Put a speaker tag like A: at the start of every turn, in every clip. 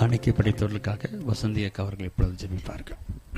A: காணிக்கை படைத்தவர்களுக்காக வசந்தி அக்கா அவர்கள் இப்பொழுது ஜெபிப்பார்கள்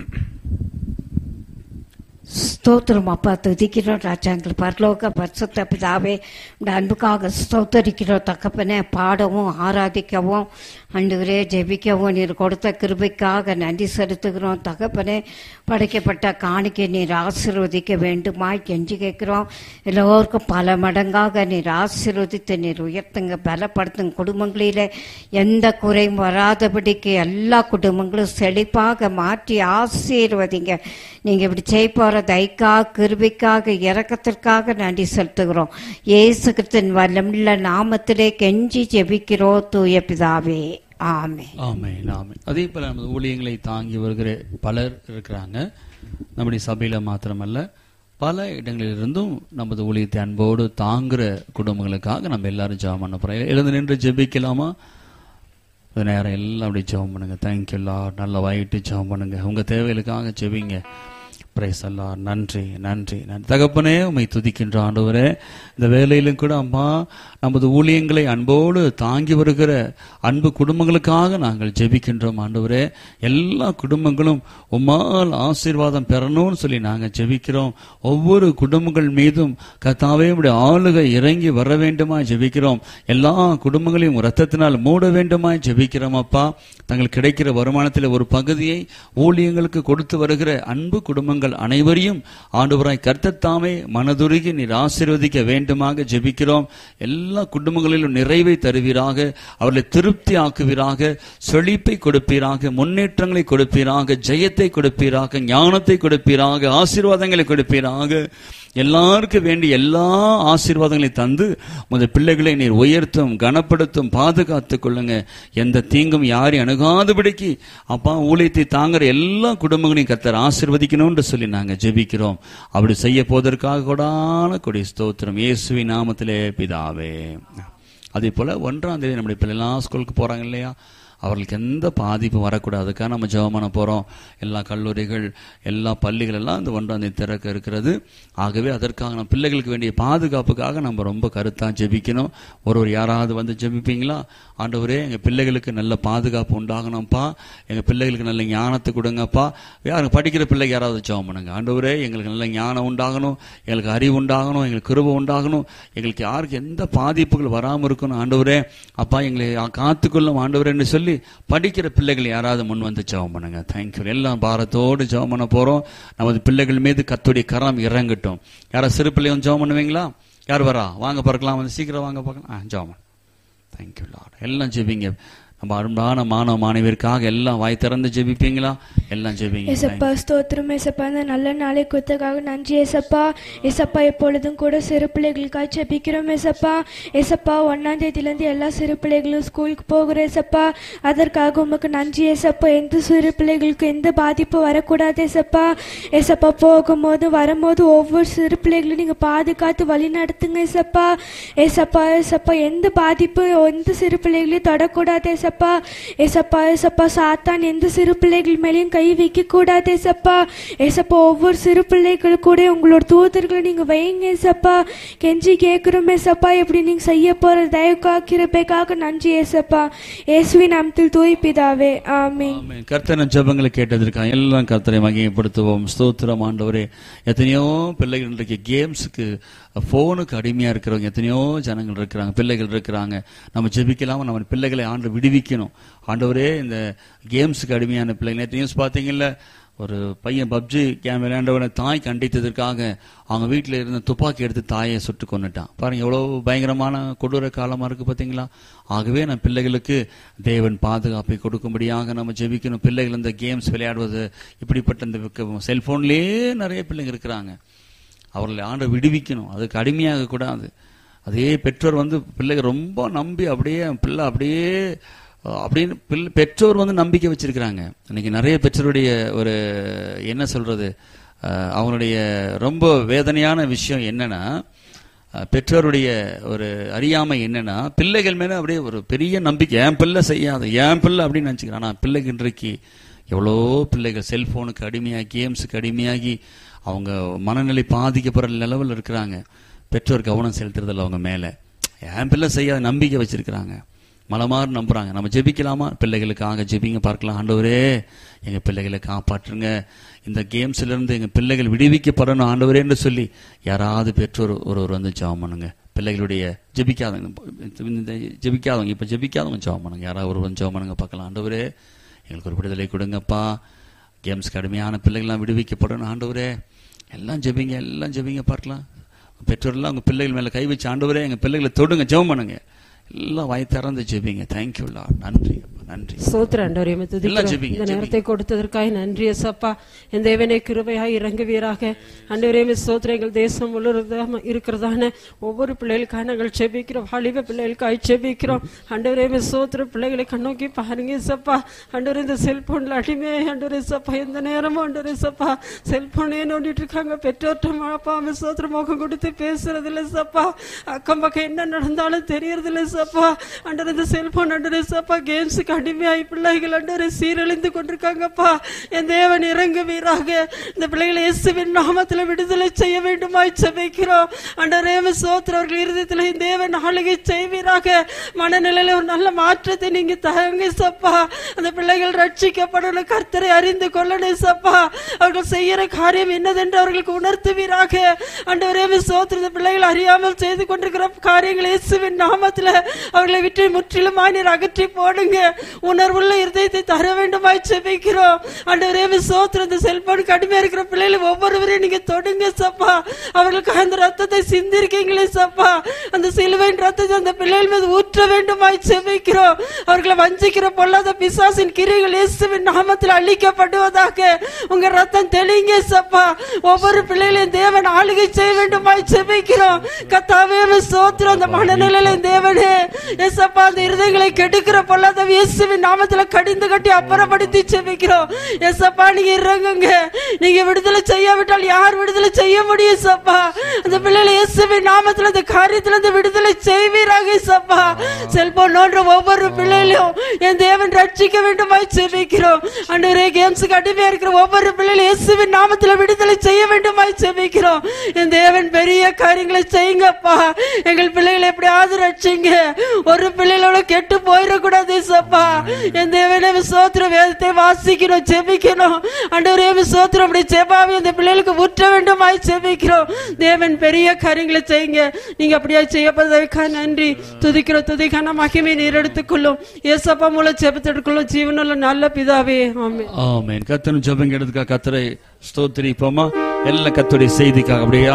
B: ஸ்தோத்திரம் அப்பா துதிக்கிறோம் ராஜாங்கள் பரலோக பரிசுத்த பிதாவே இந்த அன்புக்காக ஸ்தோத்தரிக்கிறோம் தகப்பனே பாடவும் ஆராதிக்கவும் அன்றுவரே ஜெபிக்கவும் நீர் கொடுத்த கிருபைக்காக நன்றி செலுத்துகிறோம் தகப்பனே படைக்கப்பட்ட காணிக்கை நீர் ஆசீர்வதிக்க வேண்டுமாய் கெஞ்சி கேட்கிறோம் எல்லோருக்கும் பல மடங்காக நீர் ஆசீர்வதித்து நீர் உயர்த்துங்க பலப்படுத்துங்க குடும்பங்களிலே எந்த குறையும் வராதபடிக்கு எல்லா குடும்பங்களும் செழிப்பாக மாற்றி ஆசீர்வதிங்க நீங்க இப்படி செய்ய போற தைக்கா கிருபிக்காக இரக்கத்திற்காக நன்றி செலுத்துகிறோம் இயேசு கிறிஸ்தின் வல்லமுள்ள நாமத்திலே கெஞ்சி ஜெபிக்கிறோம் தூய பிதாவே ஆமே
A: ஆமென் ஆமென் அதே போல நமது ஊழியங்களை தாங்கி வருகிற பலர் இருக்கிறாங்க நம்முடைய சபையில மாத்திரமல்ல பல இடங்களிலிருந்தும் நமது ஊழியத்தை அன்போடு தாங்குற குடும்பங்களுக்காக நம்ம எல்லாரும் ஜெபம் பண்ண போறோம் எழுந்து நின்று ஜெபிக்கலாமா இந்த நேரம் எல்லாம் அப்படியே ஜெபம் பண்ணுங்க தேங்க்யூ எல்லா நல்ல வாயிட்டு ஜெபம் பண்ணுங்க உங்க தேவைகளுக்காக ஜெபிங்க பிரைஸ் அல்லா நன்றி நன்றி நன்றி தகப்பனே உமை துதிக்கின்ற ஆண்டவரே இந்த வேலையிலும் கூட அம்மா நமது ஊழியங்களை அன்போடு தாங்கி வருகிற அன்பு குடும்பங்களுக்காக நாங்கள் ஜெபிக்கின்றோம் ஆண்டவரே எல்லா குடும்பங்களும் உம்மால் ஆசீர்வாதம் பெறணும்னு சொல்லி நாங்கள் ஜெபிக்கிறோம் ஒவ்வொரு குடும்பங்கள் மீதும் கத்தாவே உடைய ஆளுகை இறங்கி வர வேண்டுமா ஜெபிக்கிறோம் எல்லா குடும்பங்களையும் ரத்தத்தினால் மூட வேண்டுமாய் ஜெபிக்கிறோம் அப்பா தங்களுக்கு கிடைக்கிற வருமானத்தில் ஒரு பகுதியை ஊழியங்களுக்கு கொடுத்து வருகிற அன்பு குடும்பங்கள் அனைவரையும் ஆண்டவராய் கர்த்தத்தாமே மனதுருகி நீர் ஆசீர்வதிக்க வேண்டுமாக ஜெபிக்கிறோம் எல்லா குடும்பங்களிலும் நிறைவை தருவீராக அவர்களை திருப்தி ஆக்குவீராக செழிப்பை கொடுப்பீராக முன்னேற்றங்களை கொடுப்பீராக ஜெயத்தை கொடுப்பீராக ஞானத்தை கொடுப்பீராக ஆசீர்வாதங்களை கொடுப்பீராக எல்லாருக்கும் வேண்டி எல்லா ஆசீர்வாதங்களையும் தந்து உமது பிள்ளைகளை நீர் உயர்த்தும் கனப்படுத்தும் பாதுகாத்துக் கொள்ளுங்க எந்த தீங்கும் யாரையும் அணுகாதபடிக்கு அப்பா ஊழியத்தை தாங்குற எல்லா குடும்பங்களையும் கத்தர் ஆசீர்வதிக்கணும்னு சொல்லி நாங்க ஜெபிக்கிறோம் அப்படி செய்ய போவதற்காக கூடான கொடி ஸ்தோத்திரம் இயேசுவின் நாமத்திலே பிதாவே அதே போல ஒன்றாம் தேதி நம்முடைய பிள்ளைலாம் ஸ்கூலுக்கு போறாங்க இல்லையா அவர்களுக்கு எந்த பாதிப்பும் வரக்கூடாது அதுக்காக நம்ம ஜெபம் பண்ண போகிறோம் எல்லா கல்லூரிகள் எல்லா பள்ளிகள் எல்லாம் இந்த ஒன்றாம் தேதி திறக்க இருக்கிறது ஆகவே அதற்காக நம்ம பிள்ளைகளுக்கு வேண்டிய பாதுகாப்புக்காக நம்ம ரொம்ப கருத்தாக ஜெபிக்கணும் ஒரு ஒரு யாராவது வந்து ஜெபிப்பீங்களா ஆண்டவரே எங்கள் பிள்ளைகளுக்கு நல்ல பாதுகாப்பு உண்டாகணும்ப்பா எங்கள் பிள்ளைகளுக்கு நல்ல ஞானத்தை கொடுங்கப்பா யாருங்க படிக்கிற பிள்ளைக்கு யாராவது ஜெபம் பண்ணுங்க ஆண்டவரே எங்களுக்கு நல்ல ஞானம் உண்டாகணும் எங்களுக்கு அறிவு உண்டாகணும் எங்களுக்கு கிருப உண்டாகணும் எங்களுக்கு யாருக்கு எந்த பாதிப்புகள் வராமல் இருக்கணும் ஆண்டவரே அப்பா எங்களை காத்துக்கொள்ளும் ஆண்டவரேன்னு சொல்லி படிக்கிற பிள்ளைகள் யாராவது முன் வந்து ஜெபம் பண்ணுங்க தேங்க்யூ எல்லாம் பாரத்தோடு ஜெபம் பண்ண போறோம் நமது பிள்ளைகள் மீது கத்துடைய கரம் இறங்கட்டும் யாரா சிறு பிள்ளையும் ஜெபம் பண்ணுவீங்களா யார் வரா வாங்க பார்க்கலாம் வந்து சீக்கிரம் வாங்க பார்க்கலாம் ஆ ஜெபம் தேங்க்யூ லார்ட் எல்லாம் ஜெபிங்க நம்ம அரும்பான மாணவ மாணவியருக்காக எல்லாம் வாய் திறந்து ஜெபிப்பீங்களா எல்லாம் ஜெபிங்க
C: ஏசப்பா ஸ்தோத்திரம் ஏசப்பா இந்த நல்ல நாளை கொடுத்தக்காக நன்றி ஏசப்பா ஏசப்பா எப்பொழுதும் கூட சிறு பிள்ளைகளுக்காக ஜெபிக்கிறோம் ஏசப்பா ஏசப்பா ஒன்னாம் தேதியிலேருந்து எல்லா சிறு பிள்ளைகளும் ஸ்கூலுக்கு போகிற ஏசப்பா அதற்காக உமக்கு நன்றி ஏசப்பா எந்த சிறு பிள்ளைகளுக்கு எந்த பாதிப்பு வரக்கூடாது ஏசப்பா ஏசப்பா போகும்போது வரும்போது ஒவ்வொரு சிறு பிள்ளைகளையும் நீங்கள் பாதுகாத்து வழி நடத்துங்க ஏசப்பா ஏசப்பா ஏசப்பா எந்த பாதிப்பு எந்த சிறு பிள்ளைகளையும் தொடக்கூடாது ஏசப்பா ஏசப்பா ஏசப்பா சாத்தான் எந்த சிறு பிள்ளைகள் மேலேயும் கை வைக்க கூடாது ஏசப்பா ஏசப்பா ஒவ்வொரு சிறு பிள்ளைகள் கூட உங்களோட தூதர்களை நீங்க வைங்க ஏசப்பா கெஞ்சி கேட்கிறோம் ஏசப்பா எப்படி நீங்க செய்ய போற தயவுக்காக கிருபைக்காக நன்றி ஏசப்பா இயேசுவின் நாமத்தில் தூய் பிதாவே ஆமென்
A: ஆமென். கர்த்தரின் ஜெபங்களை கேட்டதற்காக எல்லாம் கர்த்தரை மகிமைப்படுத்துவோம் ஸ்தோத்திரம் ஆண்டவரே எத்தனையோ பிள்ளைகள் இன்றைக்கு கேம்ஸுக்கு ஃபோனுக்கு அடிமையா இருக்கிறவங்க எத்தனையோ ஜனங்கள் இருக்கிறாங்க பிள்ளைகள் இருக்கிறாங்க நம்ம ஜெபிக்கலாம நம்ம பிள்ளைகளை ஆண்டு விடுவிக்கணும் ஆண்டவரே இந்த கேம்ஸுக்கு அடிமையான பிள்ளைகள் எத்தனையோ பார்த்தீங்கல்ல ஒரு பையன் பப்ஜி கேம் விளையாண்டவனை தாய் கண்டித்ததற்காக அவங்க வீட்டில் இருந்த துப்பாக்கி எடுத்து தாயை சுட்டு கொண்டுட்டான் பாருங்க எவ்வளவு பயங்கரமான கொடூர காலமா இருக்கு பாத்தீங்களா ஆகவே நம்ம பிள்ளைகளுக்கு தேவன் பாதுகாப்பை கொடுக்கும்படியாக நம்ம ஜெபிக்கணும் பிள்ளைகள் இந்த கேம்ஸ் விளையாடுவது இப்படிப்பட்ட இந்த செல்போன்லயே நிறைய பிள்ளைங்க இருக்கிறாங்க அவர்களை ஆண்டு விடுவிக்கணும் அதுக்கு அடிமையாக கூடாது அதே பெற்றோர் வந்து பிள்ளைங்க ரொம்ப நம்பி அப்படியே பிள்ளை அப்படியே அஹ், அப்படின்னு பிள்ளை பெற்றோர் வந்து நம்பிக்கை வச்சிருக்கிறாங்க இன்னைக்கு நிறைய பெற்றோருடைய ஒரு என்ன சொல்றது அஹ், அவங்களுடைய ரொம்ப வேதனையான விஷயம் என்னன்னா அஹ், பெற்றோருடைய ஒரு அறியாமை என்னன்னா பிள்ளைகள் மேல அப்படியே ஒரு பெரிய நம்பிக்கை என் பிள்ளை செய்யாது என் பிள்ளை அப்படின்னு நினச்சிக்கிறான் ஆனால் பிள்ளைக்கு இன்றைக்கு எவ்வளோ பிள்ளைகள் செல்போனுக்கு அடிமையாகி கேம்ஸுக்கு அடிமையாகி அவங்க மனநிலை பாதிக்கப்படுற லெவலில் இருக்கிறாங்க பெற்றோர் கவனம் செலுத்துறதில்ல அவங்க மேலே என் பிள்ளை செய்யாத நம்பிக்கை வச்சிருக்கிறாங்க மலமாறு நம்புறாங்க நம்ம ஜெபிக்கலாமா பிள்ளைகளுக்காக ஜெபிங்க பார்க்கலாம் ஆண்டவரே எங்க பிள்ளைகளை காப்பாற்றுங்க இந்த கேம்ஸ்ல இருந்து எங்க பிள்ளைகள் விடுவிக்கப்படணும் ஆண்டவரேன்னு சொல்லி யாராவது பெற்றோர் ஒருவர் வந்து ஜெபம் பண்ணுங்க பிள்ளைகளுடைய ஜெபிக்காதவங்க இந்த ஜெபிக்காதவங்க இப்ப ஜெபிக்காதவங்க ஜெபம் பண்ணுங்க யாராவது ஒரு வந்து ஜெபம் பண்ணுங்க பார்க்கலாம் ஆண்டவரே எங்களுக்கு ஒரு விடுதலை கொடுங்கப்பா கேம்ஸ் கடுமையான பிள்ளைகள்லாம் விடுவிக்கப்படணும் ஆண்டவரே எல்லாம் ஜெபிங்க எல்லாம் ஜெபிங்க பார்க்கலாம் பெற்றோர்லாம் உங்க பிள்ளைகள் மேல கை வச்சு ஆண்டவரே எங்க பிள்ளைகளை தொடுங்க ஜெபம் பண்ணுங்க எல்லாம் வாய் திறந்து ஜெபிங்க தேங்க்யூ லா நன்றி அப்பா, நன்றி
D: சோத்திர ஆண்டவரே உம்மை
A: எல்லாம்
D: துதிக்கிறோம்
A: ஜெபிங்க,
D: இந்த நேரத்தை கொடுத்ததற்காய் நன்றி எசப்பா என் தேவனை கிருபையாய் இறங்குவீராக ஆண்டவரே உம்மை சோத்திர எங்கள் தேசம் முழுவதும் இருக்கிறதான ஒவ்வொரு பிள்ளைகளுக்காக நாங்கள் செபிக்கிறோம் வாலிப பிள்ளைகளுக்காய் செபிக்கிறோம் ஆண்டவரே உம்மை சோத்திர பிள்ளைகளை கண்ணோக்கி பாருங்க எசப்பா ஆண்டவரே இந்த செல்போன்ல அடிமை ஆண்டவரே சப்பா எந்த நேரமும் ஆண்டவரே சப்பா செல்போனே நோண்டிட்டு இருக்காங்க பெற்றோர்கிட்ட அப்பா உம்மை சோத்திர முகம் கொடுத்து பேசுறது இல்ல சப்பா அக்கம் பக்கம் என்ன நடந்தாலும் தெரியறது இல்ல சப்பா ஆண்டவரே இந்த செல்போன் ஆண்டவரே சப்பா கேம்ஸுக்கு அடிமையாய் பிள்ளைகள் ஆண்டவரே சீரழிந்து கொண்டிருக்காங்கப்பா என் தேவன் இறங்குவீராக இந்த பிள்ளைகளை இயேசுவின் நாமத்துல விடுதலை செய்ய வேண்டுமாய் செபிக்கிறோம் ஆண்டவரே உம்மை சோத்திர அவர்கள் இருதயத்தில் என் தேவன் ஆளுகை செய்வீராக மனநிலையில ஒரு நல்ல மாற்றத்தை நீங்க தரங்க சப்பா அந்த பிள்ளைகள் ரட்சிக்கப்படணும் கர்த்தரை அறிந்து கொள்ளணும் சப்பா அவர்கள் செய்யற காரியம் என்னதென்று அவர்களுக்கு உணர்த்துவீராக ஆண்டவரே உம்மை சோத்திர இந்த பிள்ளைகள் அறியாமல் செய்து கொண்டிருக்கிற காரியங்களை இயேசுவின் நாமத்துல அவர்களை விட்டு முற்றிலுமாய் நீர் அகற்றி போடுங்க உணர்வுள்ள இருதயத்தை தர வேண்டுமாய் செபிக்கிறோம் ஆண்டவரே உம்மை சோத்திர இந்த செல்போனுக்கு அடிமையா இருக்கிற பிள்ளைகளை ஒவ்வொருவரையும் நீங்க தொடுங்க சப்பா அவர்களுக்கு அந்த ரத்தத்தை சிந்திருக்கீங்களே சப்பா அந்த சிலுவையின் ரத்தத்தை அந்த பிள்ளைகள் மீது ஊற்ற வேண்டுமாய் செபிக்கிறோம் அவர்களை வஞ்சிக்கிற பொல்லாத பிசாசின் கிரிகள் இயேசுவின் நாமத்தில் அழிக்கப்படுவதாக உங்க ரத்தம் தெளிங்க சப்பா ஒவ்வொரு பிள்ளைகளையும் தேவன் ஆளுகை செய்ய வேண்டுமாய் செபிக்கிறோம் கத்தாவே உம்மை சோத்திரம் அந்த மனநிலையில தேவனே எசப்பா அந்த இருதயங்களை கெடுக்கிற பொல்லாத இயேசுவின் நாமத்துல கடிந்து கட்டி அப்புறப்படுத்தி செபிக்கிறோம் எசப்பா நீங்க இறங்குங்க நீங்க விடுதலை செய்யாவிட்டால் யார் விடுதலை செய்ய முடியும் சப்பா அந்த பிள்ளைகளை இயேசுவின் நாமத்துல அந்த காரியத்துல இந்த விடுதலை செய்வீராக சப்பா செல்போன் நோன்ற ஒவ்வொரு பிள்ளைகளையும் என் தேவன் ரட்சிக்க வேண்டுமாய் செபிக்கிறோம் அன்றுவரே கேம்ஸுக்கு அடிமையா இருக்கிற ஒவ்வொரு பிள்ளைகளையும் இயேசுவின் நாமத்துல விடுதலை செய்ய வேண்டுமாய் செபிக்கிறோம் என் தேவன் பெரிய காரியங்களை செய்யுங்கப்பா எங்கள் பிள்ளைகளை எப்படியாவது ரட்சிங்க ஒரு பிள்ளைகளோட கெட்டு போயிடக்கூடாது சப்பா என் தேவனே சோத்திர வேதத்தை வாசிக்கணும் செபிக்கணும் அண்டவரே சோத்திரம் அப்படி செபாவி அந்த பிள்ளைகளுக்கு ஊற்ற வேண்டுமாய் செபிக்கிறோம் தேவன் பெரிய காரியங்களை செய்யுங்க நீங்க அப்படியா செய்யப்படுவதற்காக நன்றி துதிக்கிற துதிக்கான மகிமை நீர் எடுத்துக்கொள்ளும் ஏசப்பா மூலம் செபத்தெடுக்கொள்ளும் ஜீவனுள்ள நல்ல பிதாவே ஆமென்
A: ஆமென் கத்தனும் ஜெபங்க எடுத்துக்கா கத்தரை ஸ்தோத்திரிப்போமா எல்லா கத்துடைய செய்திக்காக அப்படியே